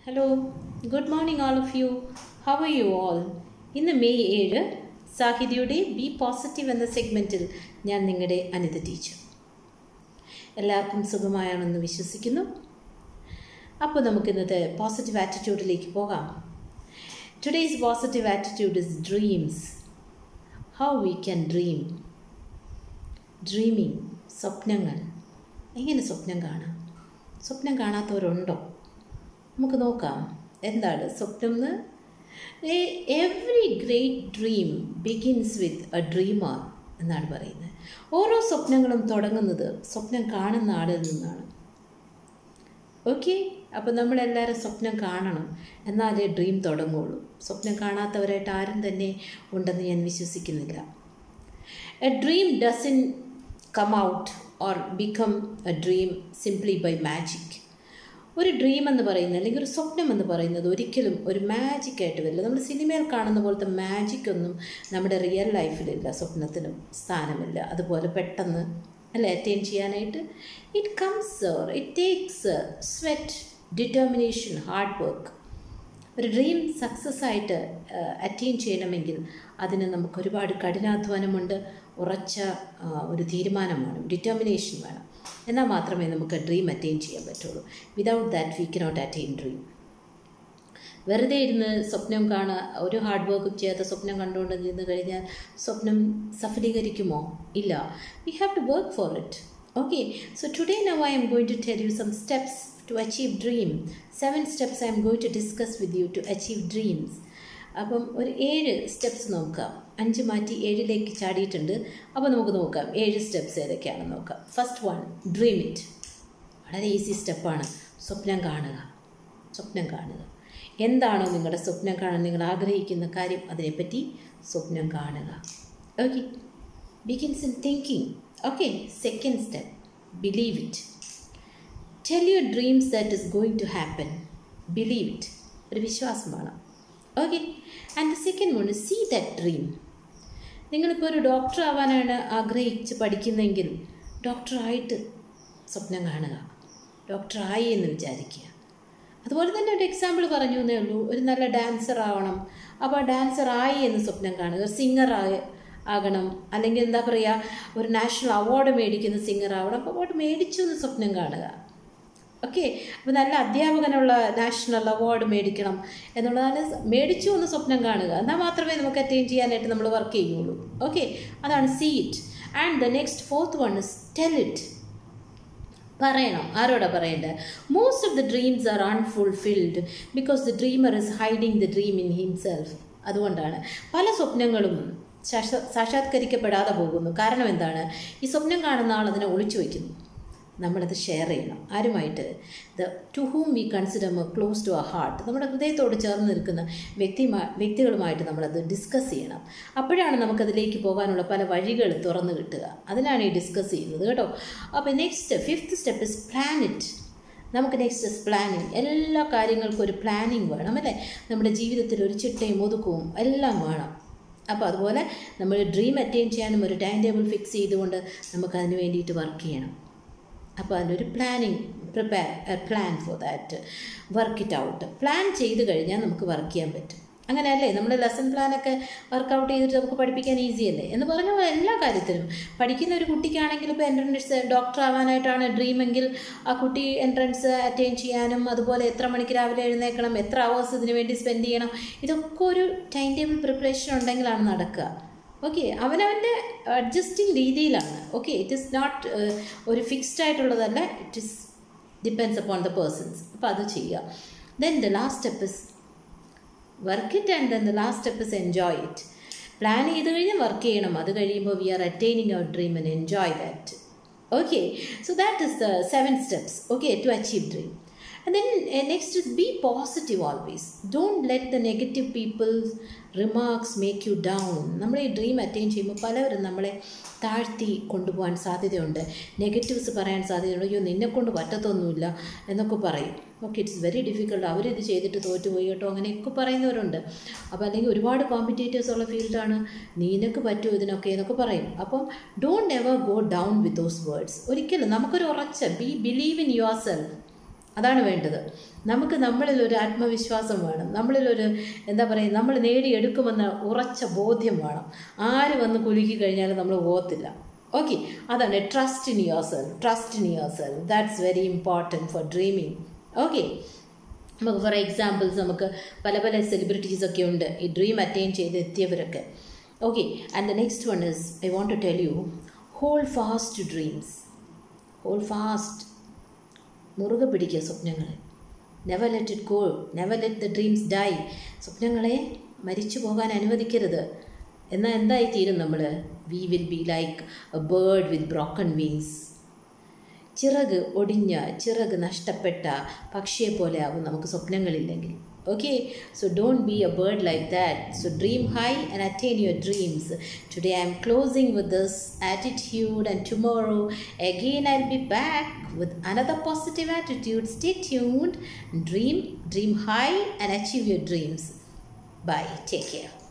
Hello good morning all of you how are you all ഇന്ന് May ഏഴ് സാഹിതിയുടെ B positive എന്ന സെഗ്മെൻറ്റിൽ ഞാൻ നിങ്ങളുടെ അനിത ടീച്ചർ എല്ലാവർക്കും സുഖമായാണെന്ന് വിശ്വസിക്കുന്നു അപ്പോൾ നമുക്ക് ഇന്നത്തെ പോസിറ്റീവ് ആറ്റിറ്റ്യൂഡിലേക്ക് പോകാം today's positive attitude is dreams how we can dream dreaming സ്വപ്നങ്ങൾ എങ്ങനെ സ്വപ്നം കാണാം സ്വപ്നം കാണാത്തവരുണ്ടോ നമുക്ക് നോക്കാം എന്താണ് സ്വപ്നം എന്ന് every great dream begins with a dreamer എന്നാണ് പറയുന്നത് ഓരോ സ്വപ്നങ്ങളും തുടങ്ങുന്നത് സ്വപ്നം കാണുന്ന ആളിൽ നിന്നാണ് ഓക്കെ അപ്പോൾ നമ്മളെല്ലാവരും സ്വപ്നം കാണണം എന്നാലേ ഡ്രീം തുടങ്ങുള്ളൂ സ്വപ്നം കാണാത്തവരായിട്ട് ആരും തന്നെ ഉണ്ടെന്ന് ഞാൻ വിശ്വസിക്കുന്നില്ല a dream doesn't come out or become a dream simply by magic ഒരു ഡ്രീം എന്ന് പറയുന്നത് അല്ലെങ്കിൽ ഒരു സ്വപ്നം എന്ന് പറയുന്നത് ഒരിക്കലും ഒരു മാജിക് ആയിട്ട് വരില്ല നമ്മൾ സിനിമയിൽ കാണുന്ന പോലത്തെ മാജിക് ഒന്നും നമ്മുടെ റിയൽ ലൈഫിലില്ല സ്വപ്നത്തിനും സ്ഥാനമില്ല അതുപോലെ പെട്ടെന്ന് അല്ല അറ്റൈൻ ചെയ്യാനായിട്ട് it comes it takes sweat determination hard work ഒരു ഡ്രീം സക്സസ് ആയിട്ട് അറ്റൈൻ ചെയ്യണമെങ്കിൽ അതിന് നമുക്ക് ഒരുപാട് കഠിനാധ്വാനമുണ്ട് ഉറച്ച ഒരു തീരുമാനം വേണം ഡിറ്റർമിനേഷൻ വേണം എന്നാൽ മാത്രമേ നമുക്ക് ഡ്രീം അറ്റൈൻ ചെയ്യാൻ പറ്റുള്ളൂ without that we cannot attain dream വെറുതെ ഇരുന്ന് സ്വപ്നം കാണുക ഒരു ഹാർഡ് വർക്കും ചെയ്യാത്ത സ്വപ്നം കണ്ടുകൊണ്ട് നിന്ന് കഴിഞ്ഞാൽ സ്വപ്നം സഫലീകരിക്കുമോ ഇല്ല we have to work for it okay so today now I am going to tell you some steps to achieve dream seven steps I am going to discuss with you to achieve dreams അപ്പം ഒരു ഏഴ് steps നോക്കാം അഞ്ച് മാറ്റി ഏഴിലേക്ക് ചാടിയിട്ടുണ്ട് അപ്പോൾ നമുക്ക് നോക്കാം ഏഴ് സ്റ്റെപ്സ് ഏതൊക്കെയാണെന്ന് നോക്കാം ഫസ്റ്റ് വൺ ഡ്രീം ഇറ്റ് വളരെ ഈസി സ്റ്റെപ്പാണ് സ്വപ്നം കാണുക സ്വപ്നം കാണുക എന്താണോ നിങ്ങളുടെ സ്വപ്നം കാണാൻ നിങ്ങൾ ആഗ്രഹിക്കുന്ന കാര്യം അതിനെപ്പറ്റി സ്വപ്നം കാണുക okay begins in thinking okay second step believe it tell your dreams that is going to happen believe it ഒരു വിശ്വാസമാണ് okay and the second one see that dream നിങ്ങളിപ്പോൾ ഒരു ഡോക്ടർ ആവാനാണ് ആഗ്രഹിച്ച് പഠിക്കുന്നതെങ്കിൽ ഡോക്ടറായിട്ട് സ്വപ്നം കാണുക ഡോക്ടറായി എന്ന് വിചാരിക്കുക അതുപോലെ തന്നെ ഒരു എക്സാമ്പിൾ പറഞ്ഞു എന്നേ ഉള്ളൂ ഒരു നല്ല ഡാൻസർ ആവണം അപ്പോൾ ഡാൻസർ ആയി എന്ന് സ്വപ്നം കാണുക ഒരു സിംഗർ ആയി ആകണം അല്ലെങ്കിൽ എന്താ പറയുക ഒരു നാഷണൽ അവാർഡ് മേടിക്കുന്ന സിംഗർ ആവണം അപ്പോൾ അവാർഡ് മേടിച്ചു എന്ന് സ്വപ്നം കാണുക ഓക്കെ അപ്പോൾ നല്ല അധ്യാപകനുള്ള നാഷണൽ അവാർഡ് മേടിക്കണം എന്നുള്ളതാണ് മേടിച്ചു എന്ന് സ്വപ്നം കാണുക എന്നാൽ മാത്രമേ നമുക്ക് അറ്റൈൻ ചെയ്യാനായിട്ട് നമ്മൾ വർക്ക് ചെയ്യുള്ളൂ ഓക്കെ അതാണ് see it and the next fourth one is tell it പറയണം ആരോടാ പറയേണ്ടത് most of the dreams are unfulfilled because the dreamer is hiding the dream in himself അതുകൊണ്ടാണ് പല സ്വപ്നങ്ങളും സാക്ഷാത്കരിക്കപ്പെടാതെ പോകുന്നു കാരണം എന്താണ് ഈ സ്വപ്നം കാണുന്ന ആൾ അതിനെ ഒളിച്ചു വയ്ക്കുന്നു നമ്മളത് ഷെയർ ചെയ്യണം ആരുമായിട്ട് the to whom we consider close to a heart നമ്മുടെ ഹൃദയത്തോട് ചേർന്ന് നിൽക്കുന്ന വ്യക്തി വ്യക്തികളുമായിട്ട് നമ്മളത് ഡിസ്കസ് ചെയ്യണം അപ്പോഴാണ് നമുക്കതിലേക്ക് പോകാനുള്ള പല വഴികൾ തുറന്നു കിട്ടുക അതിനാണ് ഈ ഡിസ്കസ് ചെയ്യുന്നത് കേട്ടോ അപ്പോൾ next fifth step is plan it നമുക്ക് നെക്സ്റ്റ് ഇസ് പ്ലാനിങ് എല്ലാ കാര്യങ്ങൾക്കും ഒരു പ്ലാനിങ് വേണം അല്ലേ നമ്മുടെ ജീവിതത്തിൽ ഒരു ചിട്ടയും ഒതുക്കവും എല്ലാം വേണം അപ്പോൾ അതുപോലെ നമ്മൾ ഡ്രീം അറ്റൈൻ ചെയ്യാനും ഒരു ടൈം ടേബിൾ ഫിക്സ് ചെയ്തുകൊണ്ട് നമുക്ക് അതിന് വേണ്ടിയിട്ട് വർക്ക് ചെയ്യണം അപ്പോൾ അതിനൊരു planning prepare plan for that work it out plan ചെയ്ത് കഴിഞ്ഞാൽ നമുക്ക് വർക്ക് ചെയ്യാൻ പറ്റും അങ്ങനെയല്ലേ നമ്മൾ ലെസൺ പ്ലാനൊക്കെ വർക്കൗട്ട് ചെയ്തിട്ട് നമുക്ക് പഠിപ്പിക്കാൻ ഈസി അല്ലേ എന്ന് പറഞ്ഞാൽ എല്ലാ കാര്യത്തിലും പഠിക്കുന്ന ഒരു കുട്ടിക്കാണെങ്കിലും ഇപ്പോൾ എൻട്രൻസ് ഡോക്ടർ ആവാനായിട്ടാണ് ഡ്രീമെങ്കിൽ ആ കുട്ടി എൻട്രൻസ് അറ്റൈൻ ചെയ്യാനും അതുപോലെ എത്ര മണിക്ക് രാവിലെ എഴുന്നേക്കണം എത്ര അവേഴ്സ് ഇതിനു വേണ്ടി സ്പെൻഡ് ചെയ്യണം ഇതൊക്കെ ഒരു ടൈം ടേബിൾ പ്രിപ്പറേഷൻ ഉണ്ടെങ്കിലാണ് നടക്കുക ഓക്കെ അവനവൻ്റെ അഡ്ജസ്റ്റിംഗ് രീതിയിലാണ് ഓക്കെ ഇറ്റ് ഇസ് നോട്ട് ഒരു ഫിക്സ്ഡ് ആയിട്ടുള്ളതല്ല it is depends upon the persons അപ്പോൾ അത് ചെയ്യുക then the last step is work it and then the last step is enjoy it plan ചെയ്ത് കഴിഞ്ഞാൽ വർക്ക് ചെയ്യണം അത് കഴിയുമ്പോൾ we are attaining our dream and enjoy that okay so that is the seven steps okay to achieve dream And then uh, next is be positive always. Don't let the negative people's remarks make you down. നമ്മൾ ഈ dream attain ചെയ്യുമ്പോൾ പലവരും നമ്മളെ താഴ്ത്തി കൊണ്ടുപോകാൻ സാധ്യതയുണ്ട് negatives പറയാൻ സാധ്യതയുണ്ട് അയ്യോ നിന്നെ കൊണ്ട് പറ്റത്തൊന്നുമില്ല എന്നൊക്കെ പറയും ഓക്കെ ഇറ്റ്സ് വെരി ഡിഫിക്കൽട്ട് അവരിത് ചെയ്തിട്ട് തോറ്റുപോയി കേട്ടോ അങ്ങനെയൊക്കെ പറയുന്നവരുണ്ട് അപ്പോൾ അല്ലെങ്കിൽ ഒരുപാട് കോമ്പറ്റേറ്റേഴ്സ് ഉള്ള ഫീൽഡാണ് നിനക്ക് പറ്റുമോ ഇതിനൊക്കെ എന്നൊക്കെ പറയും അപ്പം don't ever go down with those words ഒരിക്കലും നമുക്കൊരു ഉറച്ച be believe in yourself അതാണ് വേണ്ടത് നമുക്ക് നമ്മളിലൊരു ആത്മവിശ്വാസം വേണം നമ്മളിലൊരു എന്താ പറയുക നമ്മൾ നേടിയെടുക്കുമെന്ന ഉറച്ച ബോധ്യം വേണം ആര് വന്ന് കുലുക്കി കഴിഞ്ഞാലും നമ്മൾ പോകത്തില്ല ഓക്കെ അതാണ് trust in yourself trust in yourself that's very important for dreaming okay നമുക്ക് ഫോർ എക്സാമ്പിൾസ് നമുക്ക് പല പല സെലിബ്രിറ്റീസ് ഒക്കെ ഉണ്ട് ഈ ഡ്രീം അറ്റൈൻ ചെയ്ത് എത്തിയവരൊക്കെ okay and the next one is I want to tell you hold fast dreams hold fast മുറുകെ പിടിക്കുക സ്വപ്നങ്ങളെ never let it go never let the dreams die സ്വപ്നങ്ങളെ മരിച്ചു പോകാൻ അനുവദിക്കരുത് എന്നാൽ എന്തായി തീരും നമ്മൾ we will be like a bird with broken wings ചിറക് ഒടിഞ്ഞ ചിറക് നഷ്ടപ്പെട്ട പക്ഷിയെ പോലെ ആവും നമുക്ക് സ്വപ്നങ്ങളില്ലെങ്കിൽ okay so don't be a bird like that so dream high and attain your dreams today i'm closing with this attitude and tomorrow again i'll be back with another positive attitude stay tuned dream dream high and achieve your dreams bye take care